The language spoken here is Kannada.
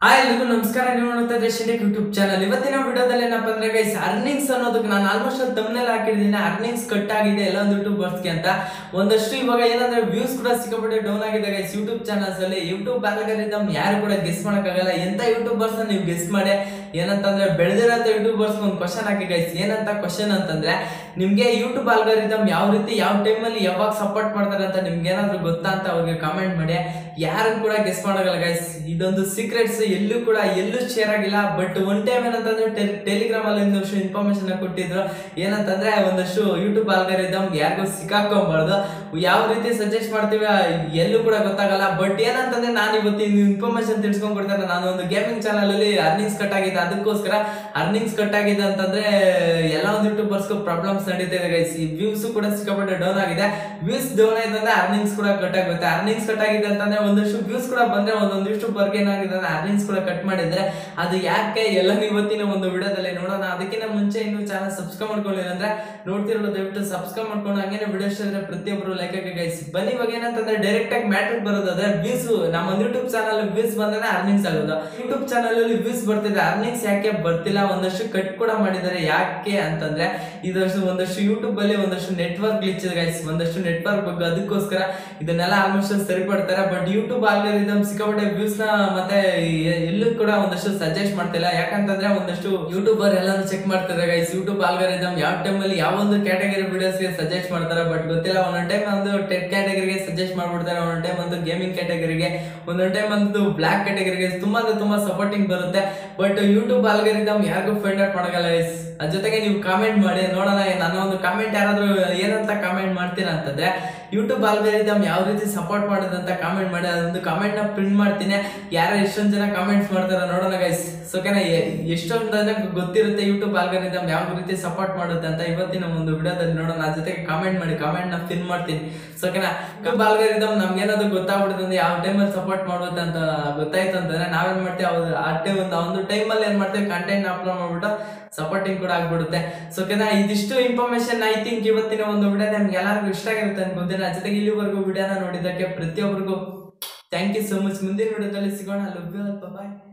ಹಾಯ್ ಎಲ್ರಿಗೂ ನಮಸ್ಕಾರ ನೀವು ನೋಡ್ತಾ ಇದ್ರೆ ಶಿಂಡೆಕ್ ಯೂಟ್ಯೂಬ್ ಚಾನಲ್ ಇವತ್ತಿನ ವಿಡಿಯೋದಲ್ಲಿ ಏನಪ್ಪ ಅಂದ್ರೆ ಗೈಸ್ ಅರ್ನಿಂಗ್ಸ್ ಅನ್ನೋದಕ್ಕೆ ನಾನು ಆಲ್ಮೋಸ್ಟ್ ಅಲ್ಲಿ ತಮ್ಮನೇಲಿ ಹಾಕಿದ್ದೀನಿ ಅರ್ನಿಂಗ್ಸ್ ಕಟ್ ಆಗಿದೆ ಎಲ್ಲ ಒಂದು ಯೂಟ್ಯೂಬರ್ಸ್ಗೆ ಅಂತ ಒಂದಷ್ಟು ಇವಾಗ ಏನಂದ್ರೆ ವ್ಯೂಸ್ ಕೂಡ ಸಿಕ್ಕಾಪಟ್ಟೆ ಡೌನ್ ಆಗಿದೆ ಗೈಸ್ ಯೂಟ್ಯೂಬ್ ಚಾನಲ್ಸ್ ಅಲ್ಲಿ ಯೂಟ್ಯೂಬ್ ಅಲ್ಗಾರಿದಮ್ ಯಾರು ಕೂಡ ಗೆಸ್ ಮಾಡಕ್ಕಾಗಲ್ಲ ಎಂತ ಯೂಟ್ಯೂಬರ್ಸ್ ನೀವು ಗೆಸ್ ಮಾಡಿ ಏನಂತಂದ್ರೆ ಬೆಳೆದಿರೋಂಥ ಯೂಟ್ಯೂಬರ್ಸ್ ಒಂದು ಕ್ವಶನ್ ಹಾಕಿ ಗೈಸ್ ಏನಂತ ಕ್ವಶನ್ ಅಂತಂದ್ರೆ ನಿಮ್ಗೆ ಯೂಟ್ಯೂಬ್ ಅಲ್ಗಾರಿದಮ್ ಯಾವ ರೀತಿ ಯಾವ ಟೈಮಲ್ಲಿ ಯಾವಾಗ ಸಪೋರ್ಟ್ ಮಾಡ್ತಾರೆ ಅಂತ ನಿಮ್ಗೆ ಏನಾದ್ರು ಗೊತ್ತಾ ಅಂತ ಅವ್ರಿಗೆ ಕಾಮೆಂಟ್ ಮಾಡಿ ಯಾರು ಕೂಡ ಗೆಸ್ ಮಾಡಲ್ಲ ಗೈಸ್ ಇದೊಂದು ಸೀಕ್ರೆಟ್ಸ್ ಎಲ್ಲೂ ಕೂಡ ಎಲ್ಲೂ ಶೇರ್ ಆಗಿಲ್ಲ ಬಟ್ ಒನ್ ಟೈಮ್ ಏನಂತಂದ್ರೆ ಟೆಲಿಗ್ರಾಮ್ ಅಲ್ಲಿ ಒಂದಷ್ಟು ಇನ್ಫಾರ್ಮೇಶನ್ ಕೊಟ್ಟಿದ್ರು ಏನಂತಂದ್ರೆ ಒಂದಷ್ಟು ಯೂಟ್ಯೂಬ್ ಅಲ್ಗಾರಿದಮ್ ಯಾರಿಗೂ ಸಿಕ್ಕಾಕೊಂಬಾರ್ದು ಯಾವ ರೀತಿ ಸಜೆಸ್ಟ್ ಮಾಡ್ತೀವಿ ಎಲ್ಲೂ ಕೂಡ ಗೊತ್ತಾಗಲ್ಲ ಬಟ್ ಏನಂತಂದ್ರೆ ನಾನು ಇವತ್ತು ಇನ್ಫಾರ್ಮೇಶನ್ ತಿಳ್ಸ್ಕೊಂಡ್ ಕೊಡ್ತಾರೆ ನಾನು ಒಂದು ಗೇಮಿಂಗ್ ಚಾನಲ್ ಅಲ್ಲಿ ಅರ್ನಿಂಗ್ಸ್ ಕಟ್ ಆಗಿದೆ ಅದಕ್ಕೋಸ್ಕರ ಅರ್ನಿಂಗ್ಸ್ ಕಟ್ ಆಗಿದೆ ಅಂತಂದ್ರೆ ಎಲ್ಲ ಒಂದು ಯೂಟ್ಯೂಬರ್ಸ್ಗೂ ಪ್ರಾಬ್ಲಮ್ಸ್ ನಡೀತಾ ಇದೆ ಗೈಸ್ ಈ ವ್ಯೂಸ್ ಕೂಡ ಸಿಕ್ಕಾಪಟ್ಟೆ ಡೌನ್ ಆಗಿದೆ ವ್ಯೂಸ್ ಡೌನ್ ಆಗಿದೆ ಅಂದ್ರೆ ಅರ್ನಿಂಗ್ಸ್ ಕೂಡ ಕಟ್ ಆಗುತ್ತೆ ಅರ್ನಿಂಗ್ಸ್ ಕಟ್ ಆಗಿದೆ ಅಂತಂದ್ರೆ ಒಂದಷ್ಟು ವ್ಯೂಸ್ ಕೂಡ ಬಂದ್ರೆ ಒಂದೊಂದು ಯೂಟ್ಯೂಬರ್ಗೆ ಏನಾಗಿದೆ ಅಂದ್ರೆ ಅರ್ನಿಂಗ್ಸ್ ಕೂಡ ಕಟ್ ಮಾಡಿದ್ರೆ ಅದು ಯಾಕೆ ಎಲ್ಲ ಇವತ್ತಿನ ಒಂದು ವಿಡಿಯೋದಲ್ಲಿ ನೋಡೋಣ ಅದಕ್ಕಿಂತ ಮುಂಚೆ ಇನ್ನು ಚಾನಲ್ ಸಬ್ಸ್ಕ್ರೈಬ್ ಮಾಡ್ಕೊಳ್ಳಿ ಅಂದ್ರೆ ನೋಡ್ತಿರೋದು ದಯವಿಟ್ಟು ಸಬ್ಸ್ಕ್ರೈಬ್ ಮಾಡ್ಕೊಂಡು ಹಂಗೇನೆ ವಿಡಿಯೋಸ್ ಇದ್ರೆ ಪ್ರತಿಯೊಬ್ಬರು ಲೈಕ್ ಆಗಿ ಗೈಸ್ ಬನ್ನಿ ಇವಾಗ ಏನಂತಂದ್ರೆ ಡೈರೆಕ್ಟ್ ಆಗಿ ಮ್ಯಾಟ್ರಿಕ್ ಬರೋದಾದ್ರೆ ವ್ಯೂಸ್ ನಮ್ಮ ಒಂದು ಯೂಟ್ಯೂಬ್ ಚಾನಲ್ ವ್ಯೂಸ್ ಬಂದ್ರೆ ಅರ್ನಿಂಗ್ಸ್ ಆಗೋದು ಯೂಟ್ಯೂಬ್ ಚಾನಲ್ ಅಲ್ಲಿ ವ್ಯೂಸ್ ಬರ್ತಿದೆ ಅರ್ನಿಂಗ್ಸ್ ಯಾಕೆ ಬರ್ತಿಲ್ಲ ಒಂದಷ್ಟು ಕಟ್ ಕೂಡ ಮಾಡಿದ್ದಾರೆ ಯಾಕೆ ಅಂತಂದ್ರೆ ಇದಷ್ಟು ಒಂದಷ್ಟು ಯೂಟ್ಯೂಬ್ ಅಲ್ಲಿ ಒಂದಷ್ಟು ನೆಟ್ವರ್ಕ್ ಗ್ಲಿಚ್ ಗೈಸ್ ಒಂದಷ್ಟು ನೆಟ್ವರ್ಕ್ ಬಗ್ಗೆ ಅದಕ್ಕೋಸ್ಕರ ಇದನ್ನೆಲ್ಲ ಆಲ್ಮೋಸ್ಟ್ ಸರಿಪಡ್ತಾರೆ ಬಟ್ ಯೂಟ್ಯೂಬ್ ಆಲ್ಗರಿದಮ್ ಸಿಕ್ಕಾಪಟ್ಟೆ ವ್ಯೂಸ್ ನ ಮತ್ತೆ ಎ- ಎಲ್ಲೂ ಕೂಡ ಒಂದಷ್ಟು ಸಜೆಸ್ಟ್ ಮಾಡ್ತಿಲ್ಲ ಯಾಕಂತಂದ್ರೆ ಒಂದಷ್ಟು ಯೂಟ್ಯೂಬರ್ ಎಲ್ಲಾನು ಚೆಕ್ ಮಾಡ್ತಾರೆ ಗೈಸ್ ಯೂಟ್ಯೂಬ್ ಆಲ್ಗರಿದಮ್ ಯಾವ ಟೈಮ್ ಅಲ್ಲಿ ಯಾವ ಒಂದು ಕ್ಯಾಟಗರಿ ವಿಡಿಯೋಸ್ ಗೆ ಸಜೆಸ್ಟ್ ಮಾಡ್ತಾರೆ ಬಟ್ ಗೊತ್ತಿಲ್ಲ ಒಂದೊಂದ್ ಟೈಮ್ ಒಂದು ಟೆಕ್ ಕ್ಯಾಟಗರಿಗೆ ಸಜೆಸ್ಟ್ ಮಾಡ್ಬಿಡ್ತಾರೆ ಒಂದೊಂದ್ ಟೈಮ್ ಒಂದು ಗೇಮಿಂಗ್ ಕ್ಯಾಟಗರಿಗೆ ಒಂದೊಂದ್ ಟೈಮ್ ಒಂದು ಬ್ಲಾಕ್ ಕ್ಯಾಟಗರಿಗೆ ತುಂಬಾ ಅಂದ್ರೆ ತುಂಬಾ ಸಪೋರ್ಟಿಂಗ್ ಬರುತ್ತೆ ಬಟ್ ಯೂಟ್ಯೂಬ್ ಆಲ್ಗರಿದಮ್ ಯಾರಿಗೂ ಫೈಂಡ್ ಔಟ್ ಮಾಡಲ್ಲ ಗೈಸ್ ಅದ್ರ ಜೊತೆಗೆ ನೀವು ಕಾಮೆಂಟ್ ಮಾಡಿ ನೋಡೋಣ ನನ್ನ ಒಂದು ಕಾಮೆಂಟ್ ಯಾರಾದ್ರೂ ಏನಂತ ಕಾಮೆಂಟ್ ಮಾಡ್ತೀರಾ ಅಂತಂದ್ರೆ ಯೂಟ್ಯೂಬ್ ಆಲ್ಗರಿದಮ್ ಯಾವ ರೀತಿ ಸಪೋರ್ಟ್ ಮಾಡೋದಂತ ಕಾಮೆಂಟ್ ಮಾಡಿ ಅದೊಂದು ಕಾಮೆಂಟ್ ನ ಪ್ರಿಂಟ್ ಮಾಡ್ತೀನಿ ಯಾರು ಎಷ್ಟೊಂದು ಜನ ಕಾಮೆಂಟ್ಸ್ ಮಾಡ್ತಾರೆ ನೋಡೋಣ ಗೈಸ್ ಓಕೆನಾ ಎಷ್ಟೊಂದು ಜನಕ್ಕೆ ಗೊತ್ತಿರುತ್ತೆ ಯೂಟ್ಯೂಬ್ ಆಲ್ಗರಿದಮ್ ಯಾವ ರೀತಿ ಸಪೋರ್ಟ್ ಮಾಡುತ್ತೆ ಅಂತ ಇವತ್ತಿನ ಒಂದು ವಿಡಿಯೋದಲ್ಲಿ ನೋಡೋಣ ಅದ್ರ ಜೊತೆಗೆ ಕಾಮೆಂಟ್ ಮಾಡಿ ಕಾಮೆಂಟ್ ನ ಪಿನ್ ಮಾಡ್ತೀನಿ ಸೊ ಓಕೆನಾ ಯೂಟ್ಯೂಬ್ ಆಲ್ಗರಿದಮ್ ನಮ್ಗೆ ಏನಾದ್ರು ಗೊತ್ತಾಗ್ಬಿಡುತ್ತೆ ಅಂದ್ರೆ ಯಾವ ಟೈಮಲ್ಲಿ ಸಪೋರ್ಟ್ ಮಾಡುತ್ತೆ ಅಂತ ಗೊತ್ತಾಯ್ತು ಅಂತಂದ್ರೆ ನಾವೇನ್ ಮಾಡ್ತೀವಿ ಅವ್ರು ಆ ಟೈಮ್ ಒಂದು ಆ ಒಂದು ಟೈಮಲ್ಲಿ ಏನ್ ಮಾಡ್ತೀವಿ ಕಂಟೆಂಟ್ ಅಪ್ಲೋಡ್ ಮಾಡ್ಬಿಟ್ಟು ಸಪೋರ್ಟಿಂಗ್ ಕೂಡ ಆಗ್ಬಿಡುತ್ತೆ ಸೊ ಓಕೆನಾ ಇದಿಷ್ಟು ಇನ್ಫಾರ್ಮೇಶನ್ ಐ ಥಿಂಕ್ ಇವತ್ತಿನ ಒಂದು ವಿಡಿಯೋ ನಿಮ್ಗೆ ಎಲ್ಲರಿಗೂ ಇಷ್ಟ ಆಗಿರುತ್ತೆ ಅನ್ಕೊಂತೀನಿ ಅದ್ರ ಜೊತೆಗೆ ಇಲ್ಲಿವರೆಗೂ ವಿಡಿಯೋನ ನೋಡಿದ್ದಕ್ಕೆ ಪ್ರತಿಯೊಬ್ಬರಿಗೂ ಥ್ಯಾಂಕ್ ಯು ಸೋ ಮಚ್ ಮುಂದಿನ ವಿಡಿಯೋದಲ್ಲಿ ಸಿಗೋಣ ಲವ್ ಯು ಬಾಯ್